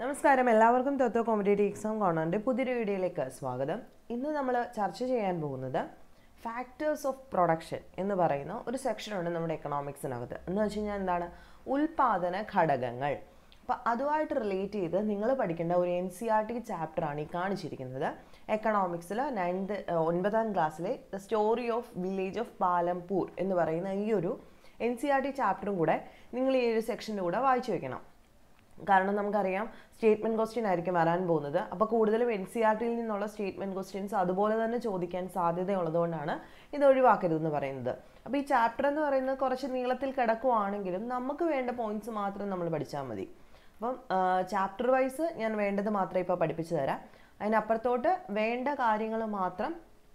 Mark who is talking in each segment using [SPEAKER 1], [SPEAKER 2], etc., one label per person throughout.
[SPEAKER 1] നമസ്കാരം എല്ലാവർക്കും തൊത്തോ competitive exam കോണറിൻ്റെ പുതിയൊരു വീഡിയോയിലേക്ക് സ്വാഗതം ഇന്ന് നമ്മൾ ചർച്ച ചെയ്യാൻ പോകുന്നത് ഫാക്ടേഴ്സ് ഓഫ് പ്രൊഡക്ഷൻ എന്ന് പറയുന്ന ഒരു സെക്ഷനുണ്ട് നമ്മുടെ എക്കണോമിക്സിനകത്ത് എന്ന് വെച്ച് കഴിഞ്ഞാൽ എന്താണ് ഉൽപാദന ഘടകങ്ങൾ അപ്പോൾ അതുമായിട്ട് റിലേറ്റ് ചെയ്ത് നിങ്ങൾ പഠിക്കേണ്ട ഒരു എൻ സി ആർ ടി ചാപ്റ്ററാണ് ഈ കാണിച്ചിരിക്കുന്നത് എക്കണോമിക്സിൽ നയൻത് ഒൻപതാം ക്ലാസ്സിലെ the story of village of Palampur എന്ന് പറയുന്ന ഈ ഒരു എൻ സി ആർ ടി ചാപ്റ്ററും കൂടെ നിങ്ങൾ ഈ ഒരു സെക്ഷൻ്റെ കൂടെ വായിച്ചു വെക്കണം കാരണം നമുക്കറിയാം സ്റ്റേറ്റ്മെൻറ്റ് ക്വസ്റ്റ്യൻ ആയിരിക്കും വരാൻ പോകുന്നത് അപ്പോൾ കൂടുതലും എൻ സി ആർ ടിയിൽ നിന്നുള്ള സ്റ്റേറ്റ്മെൻറ്റ് ക്വസ്റ്റ്യൻസ് അതുപോലെ തന്നെ ചോദിക്കാൻ സാധ്യതയുള്ളതുകൊണ്ടാണ് ഇത് ഒഴിവാക്കരുതെന്ന് പറയുന്നത് അപ്പോൾ ഈ ചാപ്റ്റർ എന്ന് പറയുന്നത് കുറച്ച് നീളത്തിൽ കിടക്കുവാണെങ്കിലും നമുക്ക് വേണ്ട പോയിന്റ്സ് മാത്രം നമ്മൾ പഠിച്ചാൽ മതി അപ്പം ചാപ്റ്റർ വൈസ് ഞാൻ വേണ്ടത് മാത്രമേ ഇപ്പോൾ പഠിപ്പിച്ചു തരാം അതിനപ്പുറത്തോട്ട് വേണ്ട കാര്യങ്ങൾ മാത്രം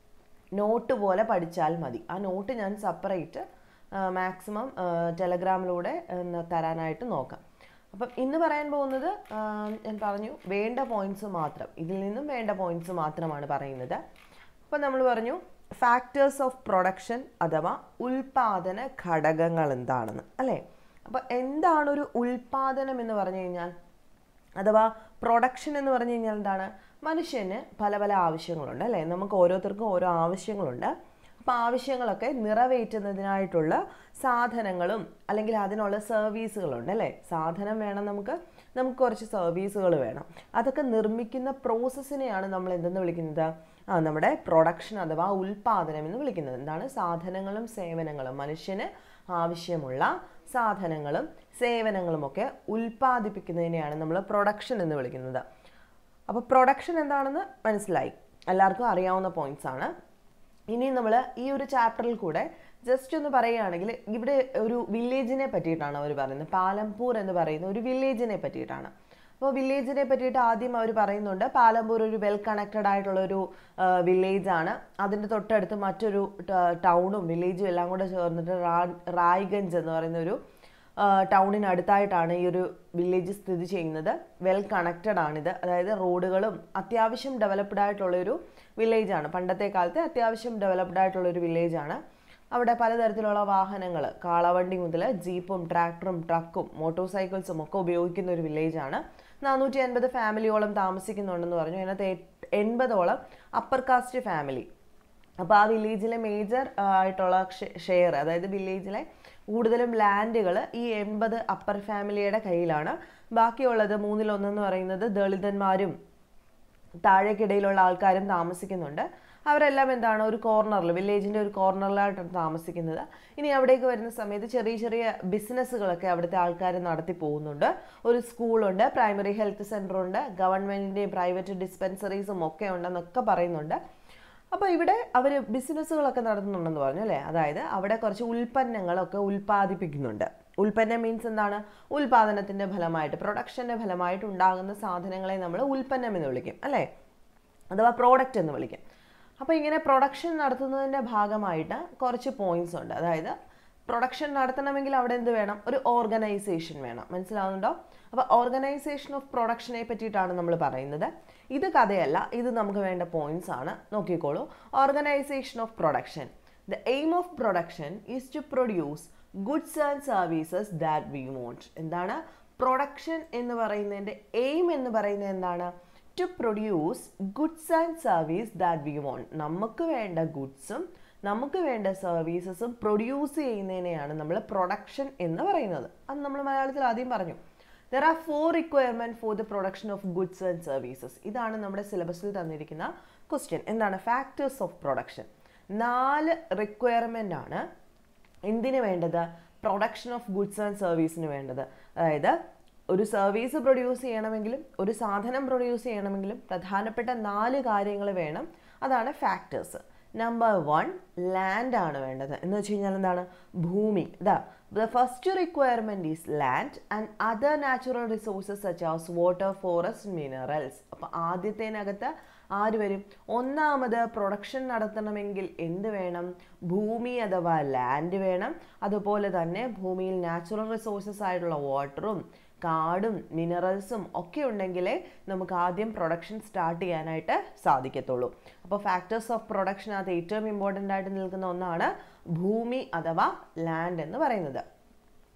[SPEAKER 1] നോട്ട് പോലെ പഠിച്ചാൽ മതി ആ നോട്ട് ഞാൻ സെപ്പറേറ്റ് മാക്സിമം ടെലഗ്രാമിലൂടെ തരാനായിട്ട് നോക്കാം അപ്പം ഇന്ന് പറയാൻ പോകുന്നത് ആ, ഞാൻ പറഞ്ഞു വേണ്ട പോയിന്റ്സ് മാത്രം ഇതിൽ നിന്നും വേണ്ട പോയിന്റ്സ് മാത്രമാണ് പറയുന്നത് അപ്പം നമ്മൾ പറഞ്ഞു ഫാക്ടേഴ്സ് ഓഫ് പ്രൊഡക്ഷൻ അഥവാ ഉൽപാദന ഘടകങ്ങൾ എന്താണെന്ന് അല്ലേ അപ്പം എന്താണ് ഒരു ഉൽപാദനം എന്ന് പറഞ്ഞു കഴിഞ്ഞാൽ അഥവാ പ്രൊഡക്ഷൻ എന്ന് പറഞ്ഞു കഴിഞ്ഞാൽ എന്താണ് മനുഷ്യന് പല പല ആവശ്യങ്ങളുണ്ട് അല്ലേ നമുക്ക് ഓരോരുത്തർക്കും ഓരോ ആവശ്യങ്ങളുണ്ട് അപ്പോൾ ആവശ്യങ്ങളൊക്കെ നിറവേറ്റുന്നതിനായിട്ടുള്ള സാധനങ്ങളും അല്ലെങ്കിൽ അതിനുള്ള സർവീസുകളുണ്ട് അല്ലേ സാധനം വേണം നമുക്ക് നമുക്ക് കുറച്ച് സർവീസുകൾ വേണം അതൊക്കെ നിർമ്മിക്കുന്ന പ്രോസസ്സിനെയാണ് നമ്മൾ എന്തെന്ന് വിളിക്കുന്നത് ആ നമ്മുടെ പ്രൊഡക്ഷൻ അഥവാ ഉൽപാദനം എന്ന് വിളിക്കുന്നത് എന്താണ് സാധനങ്ങളും സേവനങ്ങളും മനുഷ്യന് ആവശ്യമുള്ള സാധനങ്ങളും സേവനങ്ങളും ഒക്കെ ഉൽപ്പാദിപ്പിക്കുന്നതിനെയാണ് നമ്മൾ പ്രൊഡക്ഷൻ എന്ന് വിളിക്കുന്നത് അപ്പോൾ പ്രൊഡക്ഷൻ എന്താണെന്ന് മനസ്സിലായി എല്ലാവർക്കും അറിയാവുന്ന പോയിന്റ്സ് ആണ് ഇനി നമ്മൾ ഈ ഒരു ചാപ്റ്ററിൽ കൂടെ ജസ്റ്റ് ഒന്ന് പറയുകയാണെങ്കിൽ ഇവിടെ ഒരു വില്ലേജിനെ പറ്റിയിട്ടാണ് അവർ പറയുന്നത് പാലംപൂർ എന്ന് പറയുന്ന ഒരു വില്ലേജിനെ പറ്റിയിട്ടാണ് അപ്പോൾ വില്ലേജിനെ പറ്റിയിട്ട് ആദ്യം അവർ പറയുന്നുണ്ട് പാലംപൂർ ഒരു വെൽ കണക്റ്റഡ് ആയിട്ടുള്ള ഒരു വില്ലേജ് ആണ് അതിൻ്റെ തൊട്ടടുത്ത് മറ്റൊരു ടൗണും വില്ലേജും എല്ലാം കൂടെ ചേർന്നിട്ട് റാ- റായ്ഗഞ്ച് എന്ന് പറയുന്ന ഒരു ടൗണിനടുത്തായിട്ടാണ് ഈ ഒരു വില്ലേജ് സ്ഥിതി ചെയ്യുന്നത് വെൽ കണക്റ്റഡ് ആണിത് അതായത് റോഡുകളും അത്യാവശ്യം ഡെവലപ്ഡ് ആയിട്ടുള്ള ഒരു വില്ലേജ് ആണ് പണ്ടത്തെ കാലത്തെ അത്യാവശ്യം ഡെവലപ്ഡ് ആയിട്ടുള്ള ഒരു വില്ലേജ് ആണ് അവിടെ പലതരത്തിലുള്ള വാഹനങ്ങൾ കാളവണ്ടി മുതൽ ജീപ്പും ട്രാക്ടറും ട്രക്കും മോട്ടോർ സൈക്കിൾസും ഒക്കെ ഉപയോഗിക്കുന്ന ഒരു വില്ലേജ് ആണ് നാനൂറ്റി അൻപത് ഫാമിലിയോളം താമസിക്കുന്നുണ്ടെന്ന് പറഞ്ഞു അതിനകത്ത് എട്ട്- എൺപതോളം അപ്പർ കാസ്റ്റ് ഫാമിലി അപ്പോൾ ആ വില്ലേജിലെ മേജർ ആയിട്ടുള്ള ഷെയർ അതായത് വില്ലേജിലെ കൂടുതലും ലാൻഡുകൾ ഈ എൺപത് അപ്പർ ഫാമിലിയുടെ കയ്യിലാണ് ബാക്കിയുള്ളത് മൂന്നിലൊന്നെന്ന് പറയുന്നത് ദളിതന്മാരും താഴേക്കിടയിലുള്ള ആൾക്കാരും താമസിക്കുന്നുണ്ട് അവരെല്ലാം എന്താണ് ഒരു കോർണറിൽ വില്ലേജിൻ്റെ ഒരു കോർണറിലായിട്ടാണ് താമസിക്കുന്നത് ഇനി അവിടേക്ക് വരുന്ന സമയത്ത് ചെറിയ ചെറിയ ബിസിനസ്സുകളൊക്കെ അവിടുത്തെ ആൾക്കാർ നടത്തി പോകുന്നുണ്ട് ഒരു സ്കൂളുണ്ട് പ്രൈമറി ഹെൽത്ത് സെൻ്റർ ഉണ്ട് ഗവൺമെൻറ്റിൻ്റെയും പ്രൈവറ്റ് ഡിസ്പെൻസറീസും ഒക്കെ ഉണ്ടെന്നൊക്കെ പറയുന്നുണ്ട് അപ്പോൾ ഇവിടെ അവർ ബിസിനസ്സുകളൊക്കെ നടത്തുന്നുണ്ടെന്ന് പറഞ്ഞു അല്ലേ അതായത് അവിടെ കുറച്ച് ഉൽപ്പന്നങ്ങളൊക്കെ ഉൽപ്പാദിപ്പിക്കുന്നുണ്ട് ഉൽപ്പന്നം മീൻസ് എന്താണ് ഉൽപാദനത്തിൻ്റെ ഫലമായിട്ട് പ്രൊഡക്ഷൻ്റെ ഫലമായിട്ട് ഉണ്ടാകുന്ന സാധനങ്ങളെ നമ്മൾ ഉൽപ്പന്നം എന്ന് വിളിക്കും അല്ലേ അഥവാ പ്രോഡക്റ്റ് എന്ന് വിളിക്കും അപ്പോൾ ഇങ്ങനെ പ്രൊഡക്ഷൻ നടത്തുന്നതിൻ്റെ ഭാഗമായിട്ട് കുറച്ച് പോയിന്റ്സ് ഉണ്ട് അതായത് പ്രൊഡക്ഷൻ നടത്തണമെങ്കിൽ അവിടെ എന്ത് വേണം ഒരു ഓർഗനൈസേഷൻ വേണം മനസ്സിലാവുന്നുണ്ടോ അപ്പോൾ ഓർഗനൈസേഷൻ ഓഫ് പ്രൊഡക്ഷനെ പറ്റിയിട്ടാണ് നമ്മൾ പറയുന്നത് ഇത് കഥയല്ല ഇത് നമുക്ക് വേണ്ട പോയിന്റ്സ് ആണ് നോക്കിക്കോളൂ organisation of production the aim of production is to produce goods and services that we want എന്താണ് പ്രൊഡക്ഷൻ എന്ന് പറയുന്നതിൻ്റെ എയിം എന്ന് പറയുന്നത് എന്താണ് to produce goods and service that we want നമുക്ക് വേണ്ട ഗുഡ്സും നമുക്ക് വേണ്ട സർവീസസും പ്രൊഡ്യൂസ് ചെയ്യുന്നതിനെയാണ് നമ്മൾ പ്രൊഡക്ഷൻ എന്ന് പറയുന്നത് അത് നമ്മൾ മലയാളത്തിൽ ആദ്യം പറഞ്ഞു there are four requirement for the production of goods and services ഇതാണ് നമ്മുടെ സിലബസിൽ തന്നിരിക്കുന്ന ക്വസ്റ്റ്യൻ എന്താണ് ഫാക്ടേഴ്സ് ഓഫ് പ്രൊഡക്ഷൻ നാല് റിക്വയർമെൻ്റ് ആണ് എന്തിനു വേണ്ടത് പ്രൊഡക്ഷൻ ഓഫ് ഗുഡ്സ് ആൻഡ് സർവീസിന് വേണ്ടത് അതായത് ഒരു സർവീസ് പ്രൊഡ്യൂസ് ചെയ്യണമെങ്കിലും ഒരു സാധനം പ്രൊഡ്യൂസ് ചെയ്യണമെങ്കിലും പ്രധാനപ്പെട്ട നാല് കാര്യങ്ങൾ വേണം അതാണ് ഫാക്ടേഴ്സ് നമ്പർ വൺ ലാൻഡ് ആണ് വേണ്ടത് എന്ന് വെച്ച് കഴിഞ്ഞാൽ എന്താണ് ഭൂമി ഇതാ the first requirement is land and other natural resources such as water forest minerals അപ്പോൾ ആദ്യത്തേനകത്ത് ആര് വരും ഒന്നാമത് പ്രൊഡക്ഷൻ നടത്തണമെങ്കിൽ എന്ത് വേണം ഭൂമി അഥവാ ലാൻഡ് വേണം അതുപോലെ തന്നെ ഭൂമിയിൽ നാച്ചുറൽ റിസോഴ്സസ് ആയിട്ടുള്ള വാട്ടറും കാടും മിനറൽസും ഒക്കെ ഉണ്ടെങ്കിലേ നമുക്ക് ആദ്യം പ്രൊഡക്ഷൻ സ്റ്റാർട്ട് ചെയ്യാനായിട്ട് സാധിക്കത്തുള്ളൂ അപ്പോൾ ഫാക്ടേഴ്സ് ഓഫ് പ്രൊഡക്ഷനകത്ത് ഏറ്റവും ഇമ്പോർട്ടൻ്റ് ആയിട്ട് നിൽക്കുന്ന ഒന്നാണ് ഭൂമി അഥവാ ലാൻഡ് എന്ന് പറയുന്നത്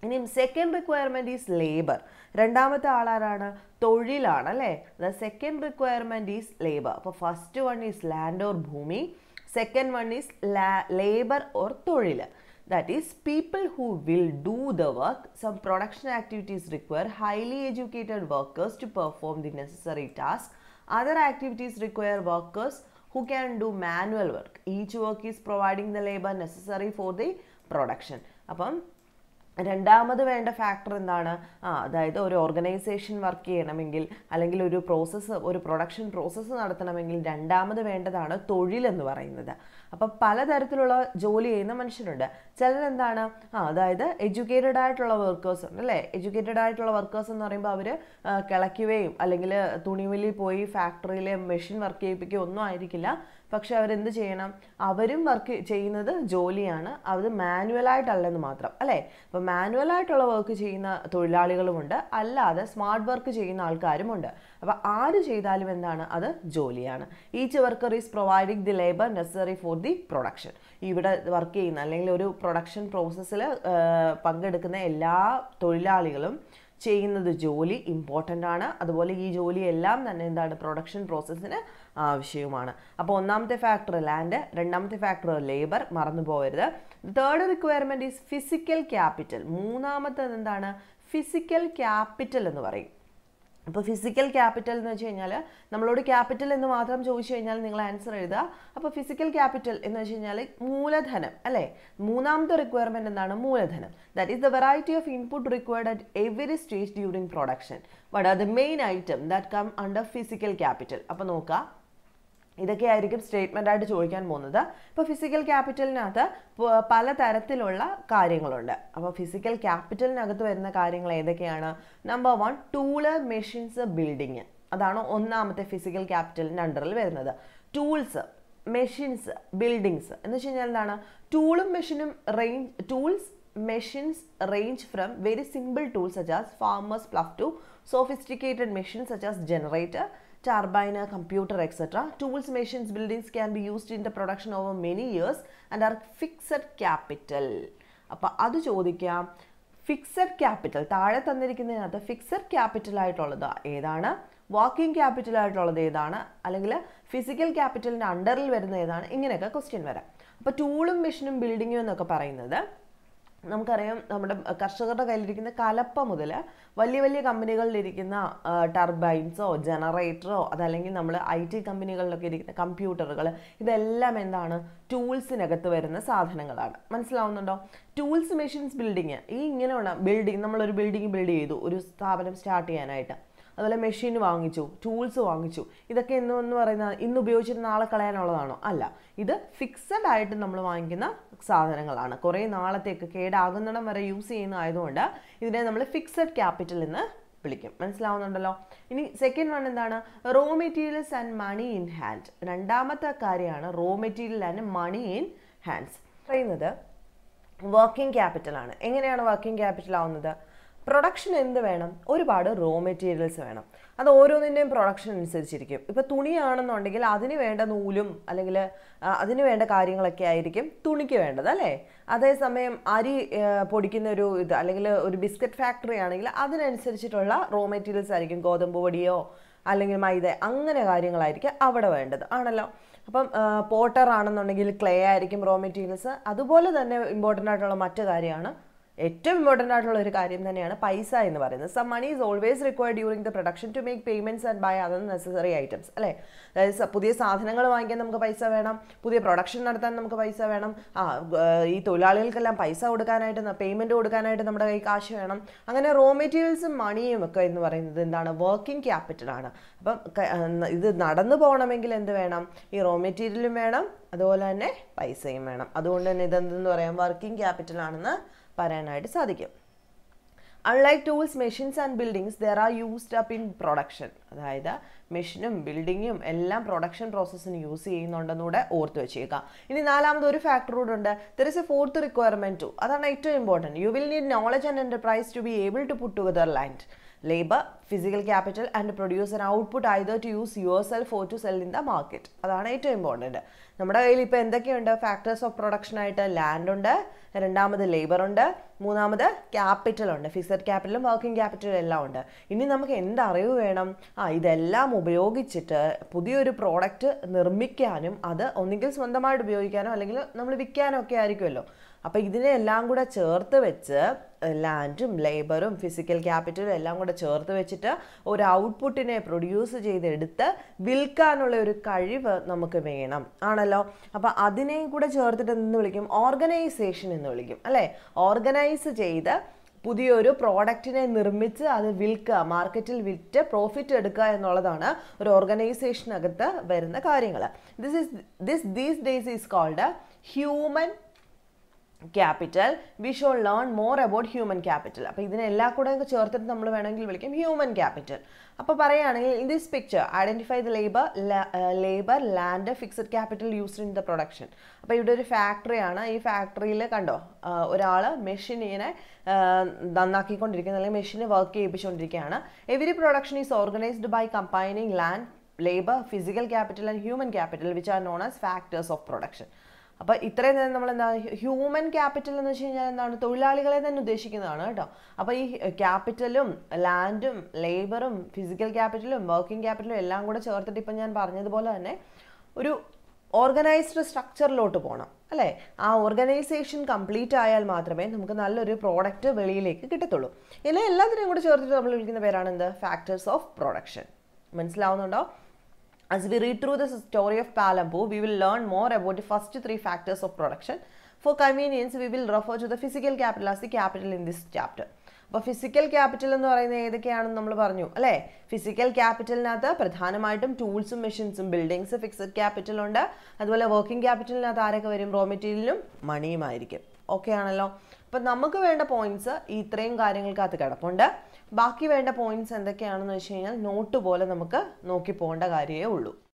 [SPEAKER 1] ഇനി സെക്കൻഡ് റിക്വയർമെൻറ്റ് ഈസ് ലേബർ രണ്ടാമത്തെ ആളാരാണ് തൊഴിലാണ് അല്ലേ the second requirement is labour അപ്പോൾ first one is land or ഭൂമി second one is labour or തൊഴിൽ that is people who will do the work some production activities require highly educated workers to perform the necessary task other activities require workers who can do manual work. Each work is providing the labor necessary for the production. അപ്പം രണ്ടാമത് വേണ്ട factor എന്താണ് ആ അതായത് ഒരു organisation work ചെയ്യണമെങ്കിൽ അല്ലെങ്കിൽ ഒരു പ്രോസസ്സ് ഒരു പ്രൊഡക്ഷൻ പ്രോസസ്സ് നടത്തണമെങ്കിൽ രണ്ടാമത് വേണ്ടതാണ് തൊഴിൽ എന്ന് പറയുന്നത് അപ്പം പലതരത്തിലുള്ള ജോലി ചെയ്യുന്ന മനുഷ്യരുണ്ട് ചിലരെന്താണ് ആ അതായത് എഡ്യൂക്കേറ്റഡ് ആയിട്ടുള്ള വർക്കേഴ്സ് ഉണ്ട് അല്ലേ എഡ്യൂക്കേറ്റഡ് ആയിട്ടുള്ള വർക്കേഴ്സ് എന്ന് പറയുമ്പോൾ അവർ കിളയ്ക്കുകയും അല്ലെങ്കിൽ തുണിമില്ലിൽ പോയി ഫാക്ടറിയിൽ മെഷീൻ വർക്ക് ചെയ്യിപ്പിക്കുകയോ ഒന്നും ആയിരിക്കില്ല പക്ഷെ അവരെന്ത് ചെയ്യണം അവരും വർക്ക് ചെയ്യുന്നത് ജോലിയാണ് അത് മാനുവലായിട്ടല്ലെന്ന് മാത്രം അല്ലേ അപ്പോൾ മാനുവലായിട്ടുള്ള വർക്ക് ചെയ്യുന്ന തൊഴിലാളികളുമുണ്ട് അല്ലാതെ സ്മാർട്ട് വർക്ക് ചെയ്യുന്ന ആൾക്കാരുമുണ്ട് അപ്പോൾ ആര് ചെയ്താലും എന്താണ് അത് ജോലിയാണ് each worker is providing the labour necessary for the production ഇവിടെ വർക്ക് ചെയ്യുന്ന അല്ലെങ്കിൽ ഒരു പ്രൊഡക്ഷൻ പ്രോസസ്സിൽ പങ്കെടുക്കുന്ന എല്ലാ തൊഴിലാളികളും ചെയ്യുന്നത് ജോലി ഇമ്പോർട്ടൻ്റ് ആണ് അതുപോലെ ഈ ജോലി എല്ലാം തന്നെ എന്താണ് പ്രൊഡക്ഷൻ പ്രോസസ്സിന് ആവശ്യവുമാണ് അപ്പോൾ ഒന്നാമത്തെ ഫാക്ടർ ലാൻഡ് രണ്ടാമത്തെ ഫാക്ടർ ലേബർ മറന്നു പോകരുത് third requirement is physical capital മൂന്നാമത്തേത് എന്താണ് ഫിസിക്കൽ ക്യാപിറ്റൽ എന്ന് പറയും അപ്പോൾ ഫിസിക്കൽ ക്യാപിറ്റൽ എന്ന് വെച്ച് കഴിഞ്ഞാൽ നമ്മളോട് ക്യാപിറ്റൽ എന്ന് മാത്രം ചോദിച്ചു കഴിഞ്ഞാൽ നിങ്ങൾ ആൻസർ എഴുതുക അപ്പോൾ ഫിസിക്കൽ ക്യാപിറ്റൽ എന്ന് വെച്ച് കഴിഞ്ഞാൽ മൂലധനം അല്ലേ മൂന്നാമത്തെ റിക്വയർമെൻറ്റ് എന്താണ് മൂലധനം that is the variety of input required at every stage during production what are the main item that come under physical capital അപ്പോൾ നോക്കുക ഇതൊക്കെ ആയിരിക്കും സ്റ്റേറ്റ്മെൻ്റ് ആയിട്ട് ചോദിക്കാൻ പോകുന്നത് ഇപ്പോൾ ഫിസിക്കൽ ക്യാപിറ്റലിനകത്ത് പല തരത്തിലുള്ള കാര്യങ്ങളുണ്ട് അപ്പോൾ ഫിസിക്കൽ ക്യാപിറ്റലിനകത്ത് വരുന്ന കാര്യങ്ങൾ ഏതൊക്കെയാണ് number one tool machines building അതാണ് ഒന്നാമത്തെ ഫിസിക്കൽ ക്യാപിറ്റലിൻ്റെ അണ്ടറിൽ വരുന്നത് ടൂൾസ് മെഷീൻസ് ബിൽഡിങ്സ് എന്ന് വെച്ച് കഴിഞ്ഞാൽ എന്താണ് ടൂളും മെഷീനും range tools machines range from very simple tools such as farmers plough to sophisticated machines such as generator turbine, computer, etc. Tools, machines, buildings can be used in the production over many years and are fixed capital. അപ്പോൾ അത് ചോദിക്കാം fixed capital താഴെ തന്നിരിക്കുന്നതിനകത്ത് fixed capital ആയിട്ടുള്ളത് ഏതാണ് working capital ആയിട്ടുള്ളത് ഏതാണ് അല്ലെങ്കിൽ physical ക്യാപിറ്റലിൻ്റെ അണ്ടറിൽ വരുന്ന ഏതാണ് ഇങ്ങനെയൊക്കെ ക്വസ്റ്റ്യൻ വരാം അപ്പോൾ ടൂളും മെഷീനും ബിൽഡിങ്ങും എന്നൊക്കെ പറയുന്നത് നമുക്കറിയാം നമ്മുടെ കർഷകരുടെ കയ്യിലിരിക്കുന്ന കലപ്പ മുതൽ വലിയ വലിയ കമ്പനികളിലിരിക്കുന്ന ടർബൈൻസോ ജനറേറ്ററോ അതല്ലെങ്കിൽ നമ്മൾ ഐ ടി കമ്പനികളിലൊക്കെ ഇരിക്കുന്ന കമ്പ്യൂട്ടറുകൾ ഇതെല്ലാം എന്താണ് ടൂൾസിനകത്ത് വരുന്ന സാധനങ്ങളാണ് മനസ്സിലാവുന്നുണ്ടോ ടൂൾസ് മെഷീൻസ് ബിൽഡിങ് ഈ ഇങ്ങനെയുള്ള ബിൽഡിങ് നമ്മളൊരു ബിൽഡിംഗ് ബിൽഡ് ചെയ്തു ഒരു സ്ഥാപനം സ്റ്റാർട്ട് ചെയ്യാനായിട്ട് അതുപോലെ മെഷീൻ വാങ്ങിച്ചു ടൂൾസ് വാങ്ങിച്ചു ഇതൊക്കെ എന്ന് എന്ന് പറയുന്നത് ഇന്ന് ഉപയോഗിച്ചിട്ട് നാളെ കളയാനുള്ളതാണോ അല്ല ഇത് ഫിക്സഡ് ആയിട്ട് നമ്മൾ വാങ്ങിക്കുന്ന സാധനങ്ങളാണ് കുറേ നാളത്തേക്ക് കേടാകുന്നിടം വരെ യൂസ് ചെയ്യുന്ന ആയതുകൊണ്ട് ഇതിനെ നമ്മൾ ഫിക്സഡ് ക്യാപിറ്റൽ എന്ന് വിളിക്കും മനസ്സിലാവുന്നുണ്ടല്ലോ ഇനി സെക്കൻഡ് വൺ എന്താണ് raw materials and money in hand രണ്ടാമത്തെ കാര്യമാണ് raw material and money in hands പറയുന്നത് വർക്കിംഗ് ക്യാപിറ്റലാണ് എങ്ങനെയാണ് വർക്കിംഗ് ക്യാപിറ്റൽ ആവുന്നത് പ്രൊഡക്ഷൻ എന്ത് വേണം ഒരുപാട് റോ മെറ്റീരിയൽസ് വേണം അത് ഓരോന്നിൻ്റെയും പ്രൊഡക്ഷൻ അനുസരിച്ചിരിക്കും ഇപ്പോൾ തുണിയാണെന്നുണ്ടെങ്കിൽ അതിന് വേണ്ട നൂലും അല്ലെങ്കിൽ അതിന് വേണ്ട കാര്യങ്ങളൊക്കെ ആയിരിക്കും തുണിക്ക് വേണ്ടത് അല്ലേ അതേസമയം അരി പൊടിക്കുന്ന ഒരു ഇത് അല്ലെങ്കിൽ ഒരു ബിസ്ക്കറ്റ് ഫാക്ടറി ആണെങ്കിൽ അതിനനുസരിച്ചിട്ടുള്ള റോ മെറ്റീരിയൽസ് ആയിരിക്കും ഗോതമ്പ് പൊടിയോ അല്ലെങ്കിൽ മൈദ അങ്ങനെ കാര്യങ്ങളായിരിക്കും അവിടെ വേണ്ടത് ആണല്ലോ അപ്പം പോട്ടർ ആണെന്നുണ്ടെങ്കിൽ ക്ലേ ആയിരിക്കും റോ മെറ്റീരിയൽസ് അതുപോലെ തന്നെ ഇമ്പോർട്ടൻ്റ് ആയിട്ടുള്ള മറ്റു കാര്യമാണ് ഏറ്റവും ഇമ്പോർട്ടൻ്റ് ആയിട്ടുള്ള ഒരു കാര്യം തന്നെയാണ് പൈസ എന്ന് പറയുന്നത് some money is always required during the production to make payments and buy other necessary items അല്ലേ അതായത് പുതിയ സാധനങ്ങൾ വാങ്ങിക്കാൻ നമുക്ക് പൈസ വേണം പുതിയ പ്രൊഡക്ഷൻ നടത്താൻ നമുക്ക് പൈസ വേണം ആ ഈ തൊഴിലാളികൾക്കെല്ലാം പൈസ കൊടുക്കാനായിട്ട് പേയ്മെൻറ്റ് കൊടുക്കാനായിട്ട് നമ്മുടെ കൈ കാശ് വേണം അങ്ങനെ റോ മെറ്റീരിയൽസും മണിയും ഒക്കെ എന്ന് പറയുന്നത് എന്താണ് വർക്കിംഗ് ക്യാപിറ്റലാണ് അപ്പം ഇത് നടന്നു പോകണമെങ്കിൽ എന്ത് വേണം ഈ റോ മെറ്റീരിയലും വേണം അതുപോലെ തന്നെ പൈസയും വേണം അതുകൊണ്ട് തന്നെ ഇതെന്തെന്ന് പറയാം വർക്കിംഗ് ക്യാപിറ്റൽ ആണെന്ന് പറയാനായിട്ട് സാധിക്കും unlike tools machines and buildings they are used up in production അതായത് മെഷീനും ബിൽഡിങ്ങും എല്ലാം പ്രൊഡക്ഷൻ പ്രോസസ്സിന് യൂസ് ചെയ്യുന്നുണ്ടെന്നൂടെ ഓർത്ത് വെച്ചേക്കാം ഇനി നാലാമത് ഒരു ഫാക്ടർ കൂടെ ഉണ്ട് there is a fourth requirement too അതാണ് ഏറ്റവും important you will need knowledge and enterprise to be able to put together land labour physical capital and produce an output either to use yourself or to sell in the market അതാണ് ഏറ്റവും important നമ്മുടെ കയ്യിൽ ഇപ്പോൾ എന്തൊക്കെയുണ്ട് factors of production ആയിട്ട് land ഉണ്ട് രണ്ടാമത് labour ഉണ്ട് മൂന്നാമത് ക്യാപിറ്റൽ ഉണ്ട് ഫിക്സഡ് ക്യാപിറ്റലും വർക്കിംഗ് ക്യാപിറ്റലും എല്ലാം ഉണ്ട് ഇനി നമുക്ക് എന്ത് അറിവ് വേണം ആ ഇതെല്ലാം ഉപയോഗിച്ചിട്ട് പുതിയൊരു പ്രോഡക്റ്റ് നിർമ്മിക്കാനും അത് ഒന്നുകിൽ സ്വന്തമായിട്ട് ഉപയോഗിക്കാനോ അല്ലെങ്കിൽ നമ്മൾ വിൽക്കാനോ ഒക്കെ ആയിരിക്കുമല്ലോ അപ്പോൾ ഇതിനെല്ലാം കൂടെ ചേർത്ത് വെച്ച് ലാൻഡും ലേബറും ഫിസിക്കൽ ക്യാപിറ്റലും എല്ലാം കൂടെ ചേർത്ത് വെച്ചിട്ട് ഒരു ഔട്ട്പുട്ടിനെ പ്രൊഡ്യൂസ് ചെയ്തെടുത്ത് വിൽക്കാനുള്ള ഒരു കഴിവ് നമുക്ക് വേണം ആണല്ലോ അപ്പോൾ അതിനെയും കൂടെ ചേർത്തിട്ട് എന്ന് വിളിക്കും ഓർഗനൈസേഷൻ എന്ന് വിളിക്കും അല്ലേ ഓർഗനൈസ് ചെയ്ത് പുതിയൊരു പ്രോഡക്റ്റിനെ നിർമ്മിച്ച് അത് വിൽക്കുക മാർക്കറ്റിൽ വിറ്റ് പ്രോഫിറ്റ് എടുക്കുക എന്നുള്ളതാണ് ഒരു ഓർഗനൈസേഷനകത്ത് വരുന്ന കാര്യങ്ങൾ this is this these days is called human capital we shall learn more about human capital അപ്പോൾ ഇതിനെല്ലാം കൂടെ ഒക്കെ ചേർത്തിട്ട് നമ്മൾ വേണമെങ്കിൽ വിളിക്കും ഹ്യൂമൻ ക്യാപിറ്റൽ അപ്പോൾ പറയുകയാണെങ്കിൽ in this picture identify the labour labour land fixed capital used in the production അപ്പോൾ ഇവിടെ ഒരു ഫാക്ടറിയാണ് ഈ ഫാക്ടറിയിൽ കണ്ടോ ഒരാൾ മെഷീൻ ഇങ്ങനെ നന്നാക്കിക്കൊണ്ടിരിക്കുന്ന അല്ലെങ്കിൽ മെഷീനെ വർക്ക് ചെയ്യിപ്പിച്ചുകൊണ്ടിരിക്കുകയാണ് every production is organised by combining land labour physical capital and human capital which are known as factors of production അപ്പോൾ ഇത്രയും നേരം നമ്മൾ എന്താ ഹ്യൂമൻ ക്യാപിറ്റൽ എന്ന് വെച്ച് കഴിഞ്ഞാൽ എന്താണ് തൊഴിലാളികളെ തന്നെ ഉദ്ദേശിക്കുന്നതാണ് കേട്ടോ അപ്പോൾ ഈ ക്യാപിറ്റലും ലാൻഡും ലേബറും ഫിസിക്കൽ ക്യാപിറ്റലും വർക്കിംഗ് ക്യാപിറ്റലും എല്ലാം കൂടെ ചേർത്തിട്ട് ഇപ്പം ഞാൻ പറഞ്ഞതുപോലെ തന്നെ ഒരു ഓർഗനൈസ്ഡ് സ്ട്രക്ചറിലോട്ട് പോകണം അല്ലേ ആ ഓർഗനൈസേഷൻ കംപ്ലീറ്റ് ആയാൽ മാത്രമേ നമുക്ക് നല്ലൊരു പ്രോഡക്റ്റ് വെളിയിലേക്ക് കിട്ടത്തുള്ളൂ ഇതിനെ എല്ലാത്തിനെയും കൂടെ ചേർത്തിട്ട് നമ്മൾ വിളിക്കുന്ന പേരാണ് എന്ത് ഫാക്ടേഴ്സ് ഓഫ് പ്രൊഡക്ഷൻ മനസ്സിലാവുന്നുണ്ടോ As we read through the story of Palampu, we will learn more about the first three factors of production. For convenience, we will refer to the physical capital as the capital in this chapter. അപ്പോൾ physical capital എന്ന് പറയുന്നത് ഏതൊക്കെയാണെന്ന് നമ്മൾ പറഞ്ഞു അല്ലേ physical ക്യാപിറ്റലിനകത്ത് പ്രധാനമായിട്ടും ടൂൾസും മെഷീൻസും ബിൽഡിങ്സ് ഫിക്സഡ് ക്യാപിറ്റൽ ഉണ്ട് അതുപോലെ വർക്കിംഗ് ക്യാപിറ്റലിനകത്ത് ആരൊക്കെ വരും റോ മെറ്റീരിയലും മണിയുമായിരിക്കും ഓക്കെ ആണല്ലോ അപ്പം നമുക്ക് വേണ്ട പോയിന്റ്സ് ഈ ഇത്രയും കാര്യങ്ങൾക്കകത്ത് കിടപ്പുണ്ട് ബാക്കി വേണ്ട പോയിന്റ്സ് എന്തൊക്കെയാണെന്ന് വെച്ച് കഴിഞ്ഞാൽ നോട്ട് പോലെ നമുക്ക് നോക്കി പോകേണ്ട കാര്യമേ ഉള്ളൂ